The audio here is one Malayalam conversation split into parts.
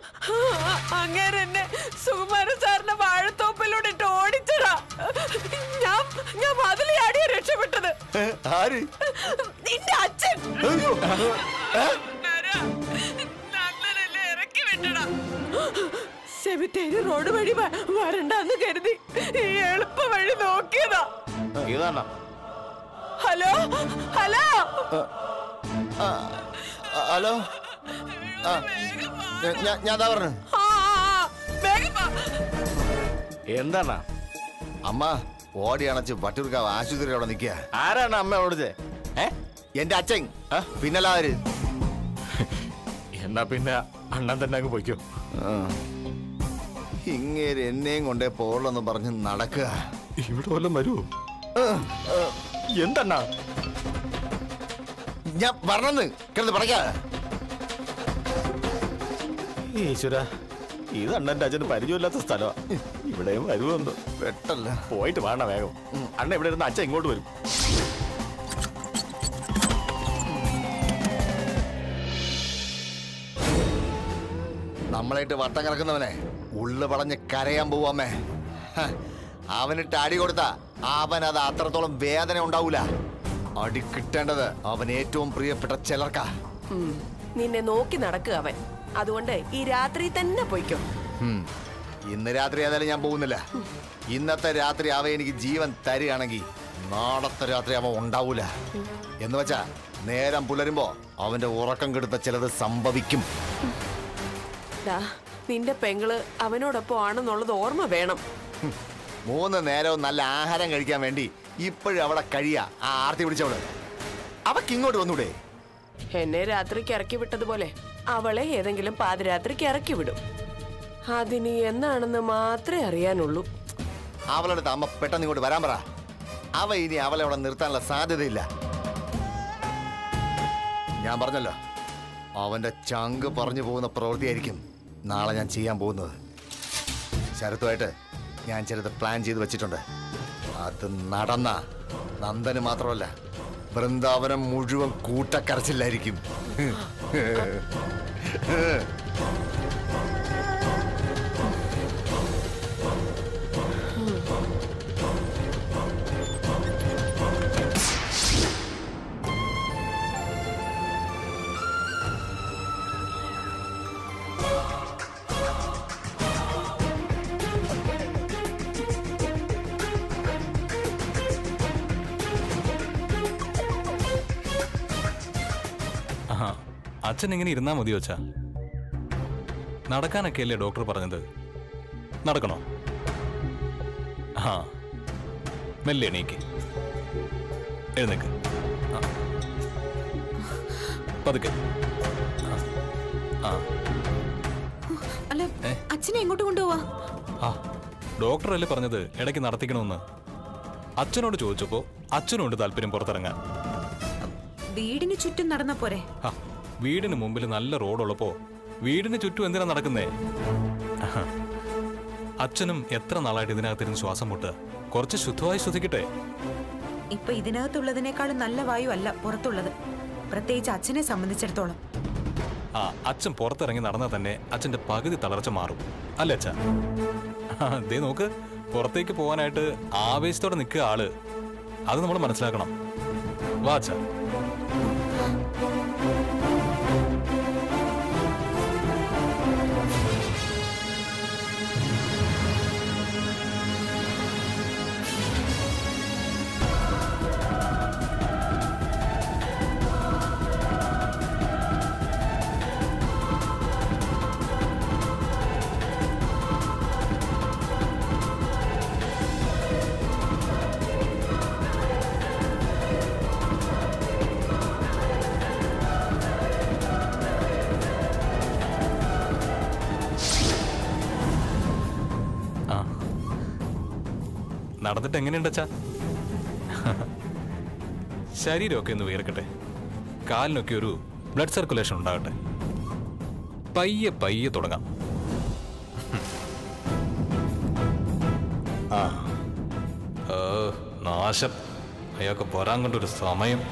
അങ്ങേര് എന്നെ സുകുമാരൻ സാറിന്റെ വാഴത്തോപ്പിലൂടെ ഇട്ട് ഓടിച്ചടാ ഞാൻ ഞാൻ മതിൽ ചാടിയ രക്ഷപ്പെട്ടത് ഏ, ആര് നിന്റെ അച്ഛൻ അയ്യോ ഏ? നല്ലതല്ലേ ഇറക്കി വിട്ടടാ സെമിത്തേരി റോഡ് വഴി വ- വരണ്ടാന്ന് കരുതി ഈ എളുപ്പ വഴി നോക്കിയതാ ഇതാണ് ഹലോ ഹലോ ആ, ആ, ഹലോ ആ ഞാൻ- ഞാൻ ഞാൻ എന്താ പറഞ്ഞു ആ, ആ, ആ, വേഗം വാ. എന്താണ് അമ്മ ഓടി അണച്ച് വട്ടിയൂർക്കാവ് ആശുപത്രി അവിടെ നിൽക്കുക ആരാണ് അമ്മ ഓടിച്ചേ ഏ എന്റെ അച്ഛൻ പിന്നല്ലാര് എന്നാ പിന്നെ അണ്ണൻ തന്നെ അങ്ങ് പോയിക്കോ ഇങ്ങേര് എന്നെയും കൊണ്ടേ പോളെന്ന് പറഞ്ഞ് നടക്കുക ഇവിടെ വല്ലതും വരുമോ എന്തെണ്ണ ഞാൻ പറഞ്ഞെന്ന് കിടന്ന് പറയാ ഈശ്വര ഇത് അണ്ണന്റെ അച്ഛന് പരിചയമില്ലാത്ത സ്ഥലമാ ഇവിടെയും വരുമെന്തോ വെട്ടല്ല പോയിട്ട് വേണ്ട വേഗം അണ്ണ ഇവിടെ ഇരുന്ന് അച്ഛൻ ഇങ്ങോട്ട് വരും നമ്മളായിട്ട് വട്ടം കറക്കുന്നവനെ ഉള്ളു പളഞ്ഞ് കരയാൻ പോവാമേ ഹ, അവനിട്ട് അടി കൊടുത്ത അവൻ അത് അത്രത്തോളം വേദന ഉണ്ടാവൂല അടി കിട്ടേണ്ടത് അവൻ ഏറ്റവും പ്രിയപ്പെട്ട ചിലർക്കാ ഉം, നിന്നെ നോക്കി നടക്കുക അവൻ അതുകൊണ്ട് ഈ രാത്രി തന്നെ പൊയ്ക്കോ ഉം. ഇന്ന് രാത്രി ഏതായാലും ഞാൻ പോകുന്നില്ല ഇന്നത്തെ രാത്രി അവ എനിക്ക് ജീവൻ തരികയാണെങ്കിൽ നാളത്തെ രാത്രി അവൻ ഉണ്ടാവൂല എന്ന് വെച്ചാ നേരം പുലരുമ്പോ അവന്റെ ഉറക്കം കെടുത്ത ചിലത് സംഭവിക്കും ദാ നിന്റെ പെങ്ങള് അവനോടൊപ്പം ആണെന്നുള്ളത് ഓർമ്മ വേണം ഹും. മൂന്ന് നേരവും നല്ല ആഹാരം കഴിക്കാൻ വേണ്ടി ഇപ്പോഴും അവിടെ കഴിയാ ആ ആർത്തി പിടിച്ചവള് അവക്ക് ഇങ്ങോട്ട് വന്നൂടെ എന്നെ രാത്രിക്ക് ഇറക്കി വിട്ടതുപോലെ അവളെ ഏതെങ്കിലും പാതിരാത്രിക്ക് ഇറക്കി വിടും അതിനി എന്നാണെന്ന് മാത്രമേ അറിയാനുള്ളൂ അവളുടെ അടുത്ത് അമ്മ പെട്ടെന്ന് ഇങ്ങോട്ട് വരാൻ പറ അവ ഇനി അവളെ അവിടെ നിർത്താനുള്ള സാധ്യതയില്ല ഞാൻ പറഞ്ഞല്ലോ അവന്റെ ചങ്ക് പറഞ്ഞു പോകുന്ന പ്രവൃത്തിയായിരിക്കും നാളെ ഞാൻ ചെയ്യാൻ പോകുന്നത് ശരത്തുമായിട്ട് ഞാൻ ചിലത് പ്ലാൻ ചെയ്ത് വെച്ചിട്ടുണ്ട് അത് നടന്ന നന്ദന് മാത്രമല്ല വൃന്ദാവനം മുഴുവൻ കൂട്ടക്കരച്ചില്ലായിരിക്കും ആഹാ അച്ഛൻ ഇങ്ങനെ ഇരുന്നാ മതി വച്ചാ നടക്കാനൊക്കെ അല്ലേ ഡോക്ടർ പറഞ്ഞത് നടക്കണോ ആ മെല്ലെ എണീക്ക് എഴുന്നേക്ക് ആ. പതുക്കെ ആ. ആ അല്ല അച്ഛനെ എങ്ങോട്ട് കൊണ്ടുപോവാ ആ ഡോക്ടർ അല്ലേ പറഞ്ഞത് ഇടയ്ക്ക് നടത്തിക്കണമെന്ന് അച്ഛനോട് ചോദിച്ചപ്പോ അച്ഛനുണ്ട് താല്പര്യം പുറത്തിറങ്ങാൻ വീടിന് ചുറ്റും നടന്ന പോരെ ആ, വീടിന് മുമ്പിൽ നല്ല റോഡുള്ളപ്പോ വീടിന് ചുറ്റും എന്തിനാ നടക്കുന്നേ ആഹാ. അച്ഛനും എത്ര നാളായിട്ട് ഇതിനകത്തിരുന്ന് ശ്വാസം മുട്ടുക കുറച്ച് ശുദ്ധമായി ശ്വസിക്കട്ടെ ഇപ്പൊ ഇതിനകത്തുള്ളതിനേക്കാളും നല്ല വായു അല്ല പുറത്തുള്ളത് പ്രത്യേകിച്ച് അച്ഛനെ സംബന്ധിച്ചിടത്തോളം ആ അച്ഛൻ പുറത്തിറങ്ങി നടന്നാൽ തന്നെ അച്ഛന്റെ പകുതി തളർച്ച മാറും അല്ലേ അച്ഛ ദേ നോക്ക് പുറത്തേക്ക് പോകാനായിട്ട് ആവേശത്തോടെ നിൽക്കുക ആള് അത് നമ്മൾ മനസ്സിലാക്കണം വാ അച്ഛ ആ നടന്നിട്ട് എങ്ങനെയുണ്ട് അച്ഛാ ശരീരമൊക്കെ ഒന്ന് വീർക്കട്ടെ കാലിനൊക്കെ ഒരു ബ്ലഡ് സർക്കുലേഷൻ ഉണ്ടാകട്ടെ പയ്യെ പയ്യെ തുടങ്ങാം ആ ഏ, നാശം അയാൾക്ക് വരാൻ കണ്ടൊരു സമയം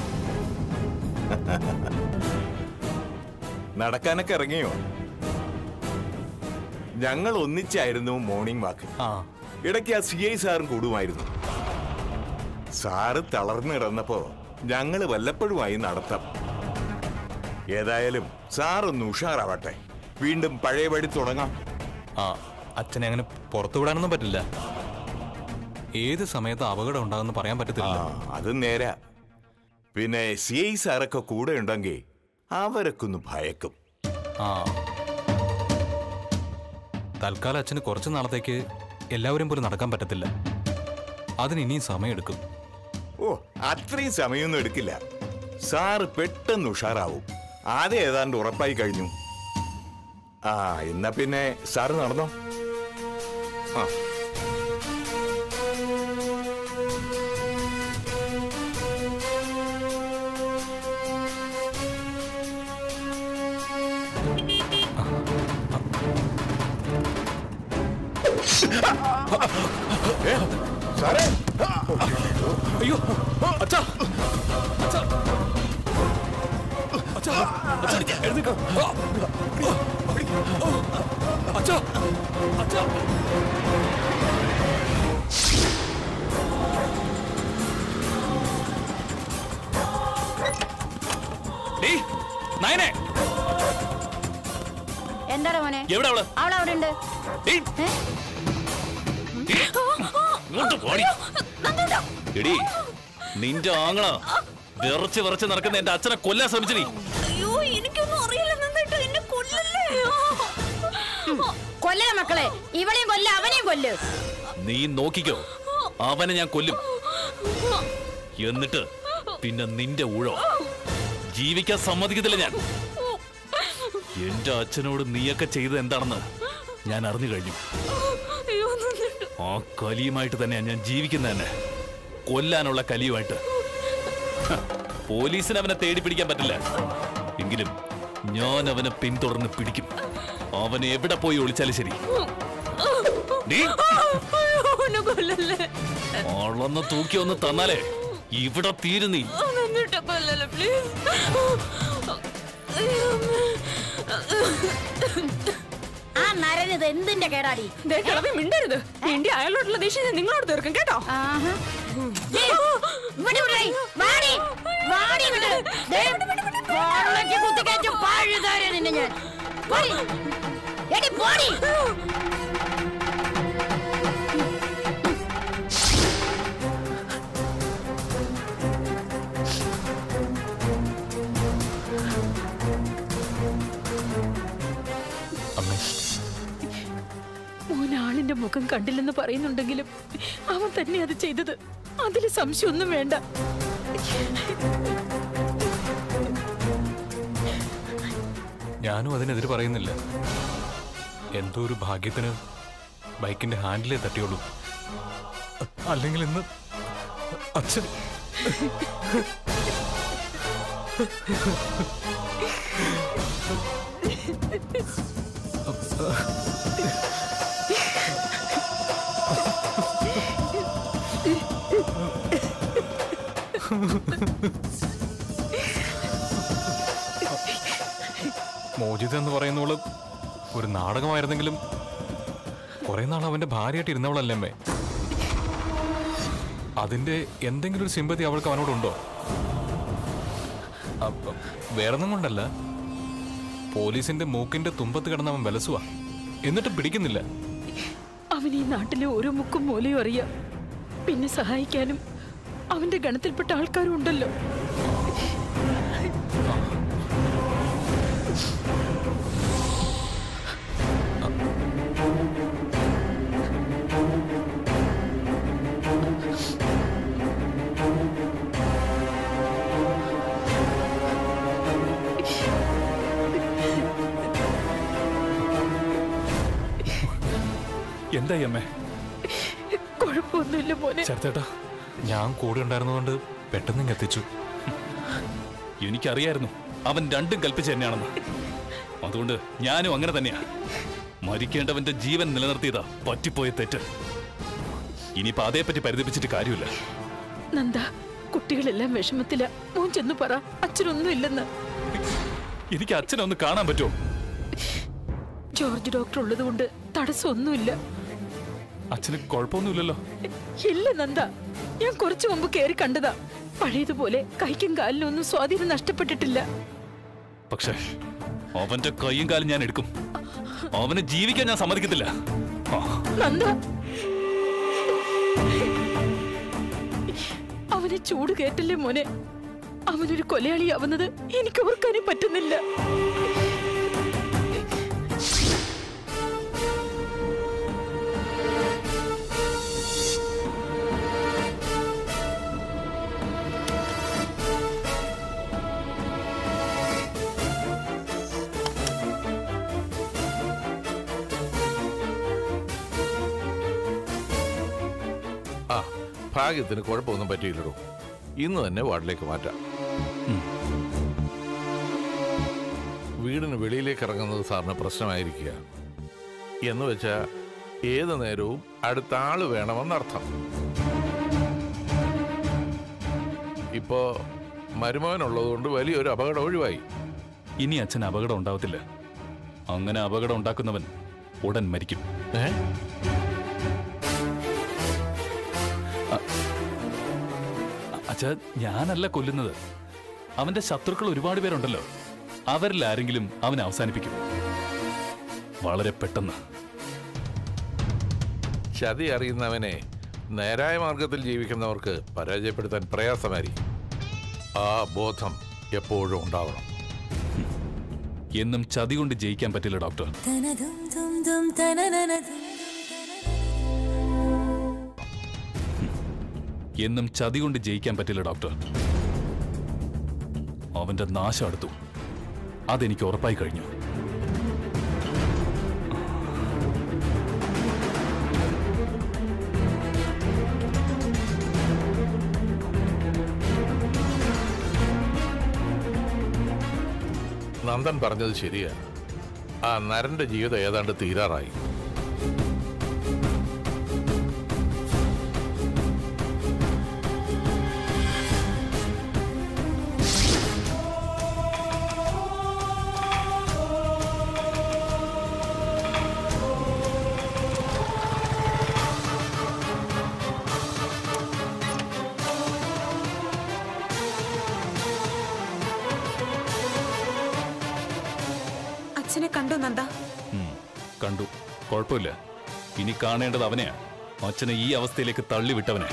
നടക്കാനൊക്കെ ഇറങ്ങിയോ ഞങ്ങൾ ഒന്നിച്ചായിരുന്നു മോർണിംഗ് വാക്ക് ആ ഇടയ്ക്ക് ആ സി ഐ സാറും കൂടുമായിരുന്നു സാറ് തളർന്നു കിടന്നപ്പോ ഞങ്ങൾ വല്ലപ്പോഴുമായി നടത്താം ഏതായാലും സാറൊന്ന് ഉഷാറാവട്ടെ വീണ്ടും പഴയപടി തുടങ്ങാം ആ അച്ഛനെ അങ്ങനെ പുറത്തു വിടാനൊന്നും പറ്റില്ല ഏത് സമയത്ത് അപകടം ഉണ്ടാകുമെന്ന് പറയാൻ ആ പറ്റത്തില്ല അത് നേരാ പിന്നെ സി ഐ സാറൊക്കെ കൂടെ ഉണ്ടെങ്കിൽ അവരൊക്കെ ഒന്ന് ഭയക്കും ആ തൽക്കാലം അച്ഛന് കുറച്ച് നാളത്തേക്ക് എല്ലാവരും പോലും നടക്കാൻ പറ്റത്തില്ല അതിന് ഇനിയും സമയമെടുക്കും ഓ അത്രയും സമയമൊന്നും എടുക്കില്ല സാറ് പെട്ടെന്ന് ഉഷാറാവും ആദ്യം ഏതാണ്ട് ഉറപ്പായി കഴിഞ്ഞു ആ എന്നാ പിന്നെ സാറ് നടന്നോ ആ ഏ, സാറേ അയ്യോ അച്ഛാ അച്ഛാ അച്ഛാ അച്ഛാ എഴുന്നേക്ക്. ആ. അച്ഛാ അച്ഛാ ഡേയ്, നയനെ എന്താണ് മോനെ എവിടെ അവള് അവളവിടെ ഉണ്ട് ഡേയ്, ഡേയ്, ഇങ്ങോട്ട് പോടി എടി നിന്റെ ആങ്ങള വിറച്ച് വിറച്ച് നടക്കുന്ന എന്റെ അച്ഛനെ കൊല്ലാൻ ശ്രമിച്ചു നീ അയ്യോ എനിക്കൊന്നും അറിയില്ല നന്നായിട്ട് എന്നെ കൊല്ലല്ലേ കൊല്ലല മക്കളെ ഇവളെയും കൊല്ല അവനെയും കൊല്ല് നീ നോക്കിക്കോ അവനെ ഞാൻ കൊല്ലും എന്നിട്ട് പിന്നെ നിന്റെ ഊഴോ ജീവിക്കാൻ സമ്മതിക്കത്തില്ല ഞാൻ എന്റെ അച്ഛനോട് നീയൊക്കെ ചെയ്തത് എന്താണെന്ന് ഞാൻ അറിഞ്ഞു കഴിഞ്ഞു ആ കലിയുമായിട്ട് തന്നെയാ ഞാൻ ജീവിക്കുന്നത് തന്നെ കൊല്ലാനുള്ള കലിയുമായിട്ട് ഹ, പോലീസിന് അവനെ തേടി പിടിക്കാൻ പറ്റില്ല എങ്കിലും ഞാൻ അവനെ പിന്തുടർന്ന് പിടിക്കും അവൻ എവിടെ പോയി ഒളിച്ചാലും ശരി നീ കൊല്ലല്ലേ അളന്ന് തൂക്കി ഒന്ന് തന്നാലേ ഇവിടെ തീരു നീ നന്നിട്ട് കൊല്ലല്ലേ പ്ലീസ് ആ നരനത് എന്തിന്റെ കേടാടി മിണ്ടരുത് വേണ്ടി അയാളോടുള്ള ദേഷ്യം ഞാൻ നിങ്ങളോട് തീർക്കും കേട്ടോ ആഹാ. ദേ, ഇവിടെ വിടടി. വാടി. വാടി ഇങ്ങോട്ട്. ദേ, കോളിലേക്ക് കുത്തിക്കയറ്റും പഴുതാരെ നിന്നെ ഞാൻ. പോടി. എടി, പോടി. അമ്മേ മോൻ ആളിന്റെ മുഖം കണ്ടില്ലെന്ന് പറയുന്നുണ്ടെങ്കിലും അവൻ തന്നെ അത് ചെയ്തത് അതിൽ സംശയമൊന്നും വേണ്ട ഞാനും അതിനെതിരെ പറയുന്നില്ല എന്തോ ഒരു ഭാഗ്യത്തിന് ബൈക്കിന്റെ ഹാൻഡിലേ തട്ടിയുള്ളൂ അല്ലെങ്കിൽ ഇന്ന് അച്ഛൻ മോചിത എന്ന് പറയുന്നവള് ഒരു നാടകമായിരുന്നെങ്കിലും കുറെ നാൾ അവന്റെ ഭാര്യയായിട്ട് ഇരുന്നവളല്ലേ അമ്മേ അതിന്റെ എന്തെങ്കിലും ഒരു സിമ്പതി അവൾക്ക് അവനോടുണ്ടോ അപ്പ- വേറൊന്നും കൊണ്ടല്ല പോലീസിന്റെ മൂക്കിന്റെ തുമ്പത്ത് കിടന്ന് അവൻ വിലസുവാ എന്നിട്ട് പിടിക്കുന്നില്ല അവൻ ഈ നാട്ടിലെ ഓരോ മുക്കും മൂലയും അറിയാം പിന്നെ സഹായിക്കാനും അവന്റെ ഗണത്തിൽപ്പെട്ട ആൾക്കാരും ഉണ്ടല്ലോ എന്തായി അമ്മേ കുഴപ്പമൊന്നുമില്ല മോനെ ചേർത്തേട്ടാ ഞാൻ കൂടെ ഉണ്ടായിരുന്നതുകൊണ്ട് പെട്ടെന്ന് ഇങ്ങ് എത്തിച്ചു എനിക്കറിയായിരുന്നു അവൻ രണ്ടും കൽപ്പിച്ചു തന്നെയാണെന്ന് അതുകൊണ്ട് ഞാനും അങ്ങനെ തന്നെയാ മരിക്കേണ്ടവന്റെ ജീവൻ നിലനിർത്തിയതാ പറ്റിപ്പോയ തെറ്റ് ഇനിയിപ്പോ അതേപ്പറ്റി പരിതപിച്ചിട്ട് കാര്യമില്ല നന്ദ കുട്ടികളെല്ലാം വിഷമത്തില മോൻ ചെന്ന് പറ അച്ഛനൊന്നും ഇല്ലെന്ന് എനിക്ക് അച്ഛനെ ഒന്ന് കാണാൻ പറ്റുമോ ജോർജ് ഡോക്ടർ ഉള്ളതുകൊണ്ട് തടസ്സമൊന്നുമില്ല അച്ഛന് കുഴപ്പമൊന്നുമില്ലല്ലോ ഇല്ല നന്ദ ഞാൻ കുറച്ചു മുമ്പ് കയറി കണ്ടതാ പഴയതുപോലെ കൈക്കും കാലിനും ഒന്നും സ്വാധീനം നഷ്ടപ്പെട്ടിട്ടില്ല പക്ഷേ അവന്റെ കൈയും കാലും ഞാൻ എടുക്കും അവനെ ജീവിക്കാൻ ഞാൻ സമ്മതിക്കത്തില്ല ആ, നന്ദ അവനെ ചൂട് കേട്ടല്ലേ മോനെ അവനൊരു കൊലയാളിയാവുന്നത് എനിക്ക് ഓർക്കാനേ പറ്റുന്നില്ല ആ ഭാഗ്യത്തിന് കുഴപ്പമൊന്നും പറ്റിയില്ലടോ ഇന്ന് തന്നെ വാർഡിലേക്ക് മാറ്റാം വീടിന് വെളിയിലേക്ക് ഇറങ്ങുന്നത് സാറിന് പ്രശ്നമായിരിക്കുക എന്ന് വെച്ചാൽ ഏത് നേരവും അടുത്ത ആള് വേണമെന്നർത്ഥം ഇപ്പോ മരുമകനുള്ളതുകൊണ്ട് വലിയൊരു അപകടം ഒഴിവായി ഇനി അച്ഛൻ അപകടം ഉണ്ടാവത്തില്ല അങ്ങനെ അപകടം ഉണ്ടാക്കുന്നവൻ ഉടൻ മരിക്കും ഏ അച്ഛാ ഞാനല്ല കൊല്ലുന്നത് അവന്റെ ശത്രുക്കൾ ഒരുപാട് പേരുണ്ടല്ലോ അവരിൽ ആരെങ്കിലും അവനെ അവസാനിപ്പിക്കും വളരെ പെട്ടെന്ന് ചതി അറിയുന്നവനെ നേരായ മാർഗത്തിൽ ജീവിക്കുന്നവർക്ക് പരാജയപ്പെടുത്താൻ പ്രയാസമായിരിക്കും ആ ബോധം എപ്പോഴും ഉണ്ടാവണം എന്നും ചതി കൊണ്ട് ജയിക്കാൻ പറ്റില്ല ഡോക്ടർ എന്നും ചതി കൊണ്ട് ജയിക്കാൻ പറ്റില്ല ഡോക്ടർ അവന്റെ നാശം അടുത്തു അതെനിക്ക് ഉറപ്പായി കഴിഞ്ഞു നന്ദൻ പറഞ്ഞത് ശരിയാ ആ നരന്റെ ജീവിതം ഏതാണ്ട് തീരാറായി അച്ഛനെ കണ്ടോ നന്ദ ഉം, കണ്ടു കുഴപ്പമില്ല ഇനി കാണേണ്ടത് അവനെയാ അച്ഛനെ ഈ അവസ്ഥയിലേക്ക് തള്ളിവിട്ടവനെ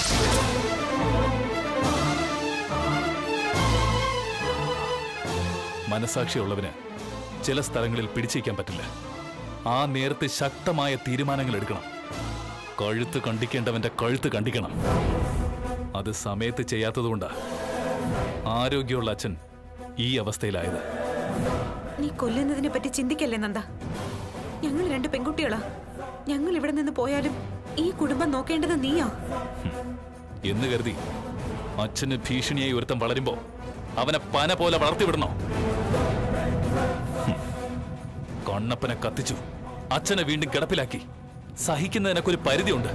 മനസാക്ഷിയുള്ളവന് ചില സ്ഥലങ്ങളിൽ പിടിച്ചിരിക്കാൻ പറ്റില്ല ആ നേരത്തെ ശക്തമായ തീരുമാനങ്ങൾ എടുക്കണം കഴുത്ത് കണ്ടിക്കേണ്ടവന്റെ കഴുത്ത് കണ്ടിക്കണം അത് സമയത്ത് ചെയ്യാത്തതുകൊണ്ടാ ആരോഗ്യമുള്ള അച്ഛൻ ഈ അവസ്ഥയിലായത് നീ കൊല്ലുന്നതിനെ പറ്റി ചിന്തിക്കല്ലേ നന്ദ ഞങ്ങൾ രണ്ട് പെൺകുട്ടികളാ ഞങ്ങൾ ഇവിടെ നിന്ന് പോയാലും ഈ കുടുംബം നോക്കേണ്ടത് നീയാ എന്ന് കരുതി അച്ഛന് ഭീഷണിയായി ഒരുത്തം വളരുമ്പോ അവനെ പന പോലെ വളർത്തിവിടണോ ഹും. കണ്ണപ്പനെ കത്തിച്ചു അച്ഛനെ വീണ്ടും കിടപ്പിലാക്കി സഹിക്കുന്നതിനൊക്കെ ഒരു പരിധിയുണ്ട്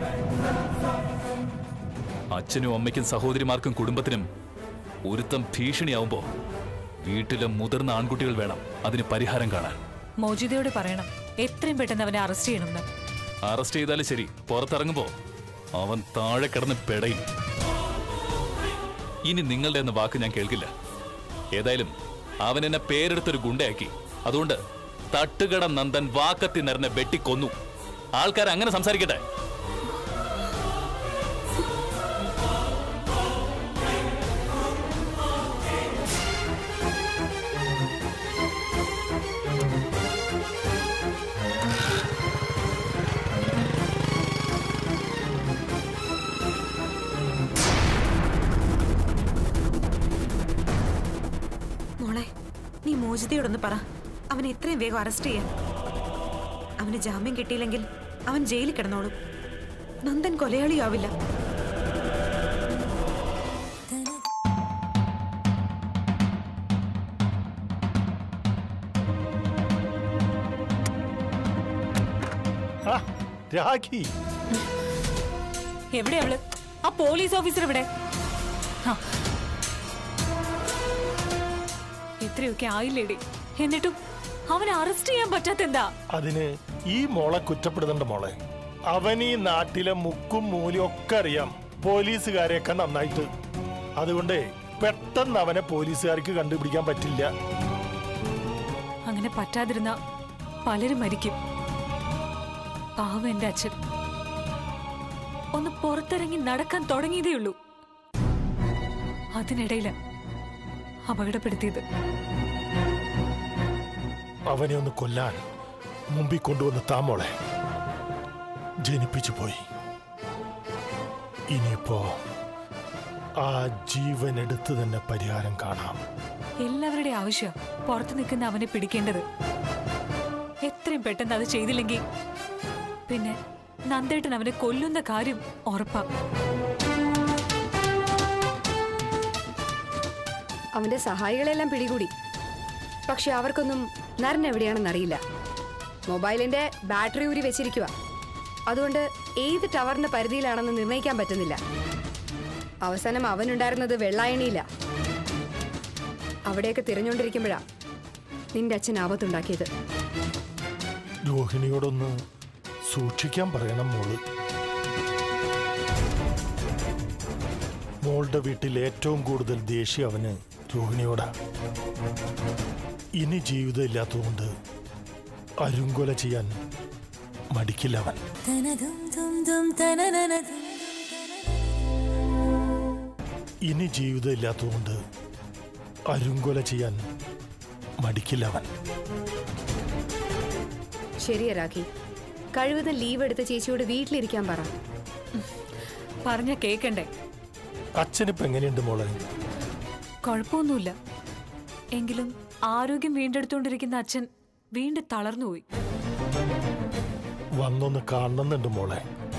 അച്ഛനും അമ്മയ്ക്കും സഹോദരിമാർക്കും കുടുംബത്തിനും ഒരുത്തം ഭീഷണിയാവുമ്പോ വീട്ടിലെ മുതിർന്ന ആൺകുട്ടികൾ വേണം അതിന് പരിഹാരം കാണാൻ മോചിതയോട് പറയണം എത്രയും പെട്ടെന്ന് അവനെ അറസ്റ്റ് ചെയ്യണമെന്ന് അറസ്റ്റ് ചെയ്താലും ശരി പുറത്തിറങ്ങുമ്പോ അവൻ താഴെ കിടന്ന് പെടയും ഇനി നിങ്ങളുടെ എന്ന വാക്ക് ഞാൻ കേൾക്കില്ല ഏതായാലും അവൻ എന്നെ പേരെടുത്തൊരു ഗുണ്ടയാക്കി അതുകൊണ്ട് തട്ടുകട നന്ദൻ വാക്കത്തി നിറഞ്ഞ വെട്ടിക്കൊന്നു ആൾക്കാർ അങ്ങനെ സംസാരിക്കട്ടെ മോളെ നീ മോചിതയോടൊന്ന് പറ അവനെ എത്രയും വേഗം അറസ്റ്റ് ചെയ്യാൻ അവന് ജാമ്യം കിട്ടിയില്ലെങ്കിൽ അവൻ ജയിലിൽ കിടന്നോളും നന്ദൻ കൊലയാളിയാവില്ല ആ, രാഖി എവിടെ അവള് ആ പോലീസ് ഓഫീസർ ഇവിടെ ആ. ഇത്രയൊക്കെ ആയില്ലേടി എന്നിട്ടും അവനെ അറസ്റ്റ് ചെയ്യാൻ പറ്റാത്തെന്താ അതിന് ഈ മോളെ കുറ്റപ്പെടുന്നുണ്ട് മോളെ അവൻ ഈ നാട്ടിലെ മുക്കും മൂലയും ഒക്കെ അറിയാം പോലീസുകാരെയൊക്കെ നന്നായിട്ട് അതുകൊണ്ട് പെട്ടെന്ന് അവനെ പോലീസുകാർക്ക് കണ്ടുപിടിക്കാൻ പറ്റില്ല അങ്ങനെ പറ്റാതിരുന്ന പലരും മരിക്കും പാവം എന്റെ അച്ഛൻ ഒന്ന് പുറത്തിറങ്ങി നടക്കാൻ തുടങ്ങിയതേയുള്ളൂ അതിനിടയില് അപകടപ്പെടുത്തിയത് അവനെ ഒന്ന് കൊല്ലാൻ മുമ്പിൽ കൊണ്ടുവന്ന് താമോളെ ജനിപ്പിച്ചു പോയി ഇനിയിപ്പോ ആ ജീവൻ എടുത്ത് തന്നെ പരിഹാരം കാണാം എല്ലാവരുടെയും ആവശ്യം പുറത്തു നിൽക്കുന്ന അവനെ പിടിക്കേണ്ടത് എത്രയും പെട്ടെന്ന് അത് ചെയ്തില്ലെങ്കിൽ പിന്നെ നന്ദേട്ടൻ അവനെ കൊല്ലുന്ന കാര്യം ഉറപ്പാ അവന്റെ സഹായികളെല്ലാം പിടികൂടി പക്ഷെ അവർക്കൊന്നും നരൻ എവിടെയാണെന്ന് അറിയില്ല മൊബൈലിന്റെ ബാറ്ററി ഊരി വെച്ചിരിക്കുക അതുകൊണ്ട് ഏത് ടവറിന്റെ പരിധിയിലാണെന്ന് നിർണ്ണയിക്കാൻ പറ്റുന്നില്ല അവസാനം അവനുണ്ടായിരുന്നത് വെള്ളായണിയില്ല അവിടെയൊക്കെ തിരഞ്ഞുകൊണ്ടിരിക്കുമ്പോഴാ നിന്റെ അച്ഛൻ ആപത്തുണ്ടാക്കിയത് രോഹിണിയോടൊന്ന് സൂക്ഷിക്കാൻ പറയണം മോള് മോളുടെ വീട്ടിൽ ഏറ്റവും കൂടുതൽ ദേഷ്യം അവന് രോഹിണിയോടാ ഇനി ജീവിതം ഇല്ലാത്തതുകൊണ്ട് അരുങ്കൊല ചെയ്യാൻ മടിക്കില്ല അവൻ ഇനി ജീവിതം ഇല്ലാത്തതുകൊണ്ട് അരുങ്കൊല ചെയ്യാൻ മടിക്കില്ല അവൻ ശരിയാ രാഖി കഴിവതും ലീവ് എടുത്ത് ചേച്ചിയോട് വീട്ടിലിരിക്കാൻ പറ പറഞ്ഞ കേക്കണ്ടേ അച്ഛനിപ്പോ എങ്ങനെയുണ്ട് മോളെ കുഴപ്പമൊന്നുമില്ല എങ്കിലും ആരോഗ്യം വീണ്ടെടുത്തുകൊണ്ടിരിക്കുന്ന അച്ഛൻ വീണ്ടും തളർന്നുപോയി വന്നൊന്ന് കാണണമെന്നുണ്ട് മോളെ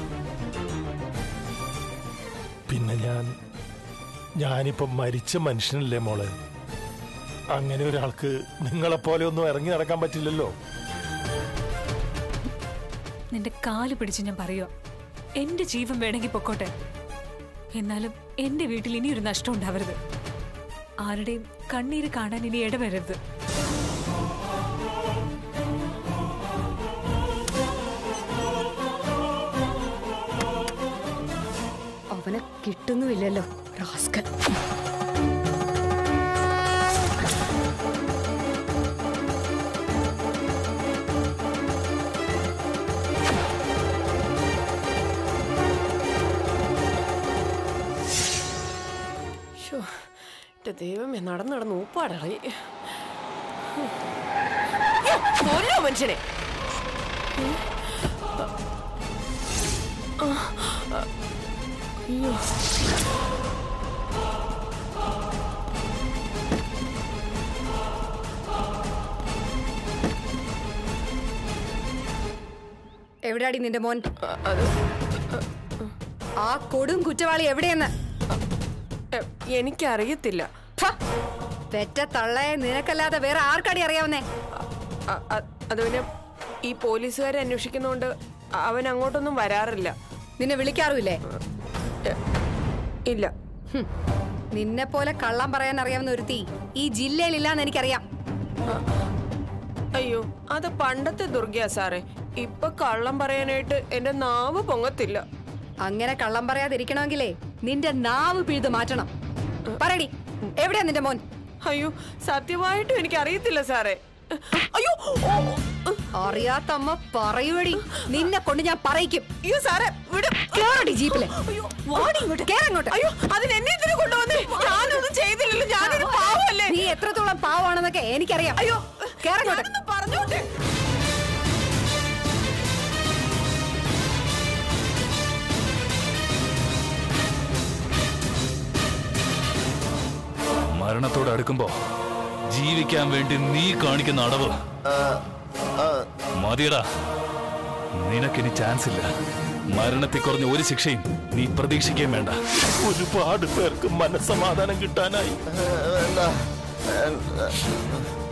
പിന്നെ ഞാൻ ഞാനിപ്പോ മരിച്ച മനുഷ്യനല്ലേ മോളെ അങ്ങനെ ഒരാൾക്ക് നിങ്ങളെപ്പോലെ ഒന്നും ഇറങ്ങി നടക്കാൻ പറ്റില്ലല്ലോ നിന്റെ കാല് പിടിച്ച് ഞാൻ പറയുക എന്റെ ജീവൻ വേണമെങ്കിൽ പൊക്കോട്ടെ എന്നാലും എന്റെ വീട്ടിൽ ഇനി ഒരു നഷ്ടം ഉണ്ടാവരുത് ആരുടെയും കണ്ണീര് കാണാൻ ഇനി ഇടവരരുത് അവനെ കിട്ടുന്നുമില്ലല്ലോ റാസ്കൽ ശ്ശോ, എന്റെ ദൈവമേ നടന്ന് നടന്ന് ഊപ്പാടളി കൊല്ലോ മനുഷ്യനെ ആ, ആ, അയ്യോ എവിടെയാടി നിന്റെ മോൻ അത് ആ കൊടും കുറ്റവാളി എവിടെയെന്ന് എ, എനിക്കറിയത്തില്ല ഫ! പെറ്റ തള്ളയെ നിനക്കല്ലാതെ വേറെ ആർക്കടി അറിയാവുന്നേ അ- അ- അത് പിന്നെ ഈ പോലീസുകാരെ അന്വേഷിക്കുന്നോണ്ട് അവൻ അങ്ങോട്ടൊന്നും വരാറില്ല നിന്നെ വിളിക്കാറുമില്ലേ ഇല്ല നിന്നെ പോലെ കള്ളം പറയാൻ അറിയാവുന്ന ഒരുത്തി ഈ ജില്ലയിലില്ലാന്ന് എനിക്കറിയാം അയ്യോ അത് പണ്ടത്തെ ദുർഗയാ സാറേ ഇപ്പൊ കള്ളം പറയാനായിട്ട് എന്റെ നാവ് പൊങ്ങത്തില്ല അങ്ങനെ കള്ളം പറയാതിരിക്കണമെങ്കിലേ നിന്റെ നാവ് പിഴുത് മാറ്റണം പറയടി എവിടെയാ നിന്റെ മോൻ അയ്യോ സത്യമായിട്ടും എനിക്ക് അറിയത്തില്ല സാറേ അയ്യോ ഓ, അറിയാത്ത അമ്മ പറയുവടി നിന്നെ കൊണ്ട് ഞാൻ പറയിക്കും അയ്യോ സാറേ വിട് കേറടി ജീപ്പിലെ അയ്യോ വാടി ഇങ്ങോട്ട് കേറങ്ങോട്ട് അയ്യോ അതിന് എന്നെ ഇതിന് കൊണ്ടുവന്നേ ഞാനൊന്നും ചെയ്തില്ലല്ലോ ഞാനൊരു പാവല്ലേ നീ എത്രത്തോളം പാവാണെന്നൊക്കെ എനിക്കറിയാം അയ്യോ കേറങ്ങോട്ട് ഞാനൊന്ന് പറഞ്ഞോട്ടെ മരണത്തോട് അടുക്കുമ്പോ ജീവിക്കാൻ വേണ്ടി നീ കാണിക്കുന്ന അടവ് മതിയടാ നിനക്കിനി ചാൻസ് ഇല്ല മരണത്തിൽ കുറഞ്ഞ ഒരു ശിക്ഷയും നീ പ്രതീക്ഷിക്കുകയും വേണ്ട ഒരുപാട് പേർക്ക് മനസ്സമാധാനം കിട്ടാനായി വേണ്ട. വേണ്ട.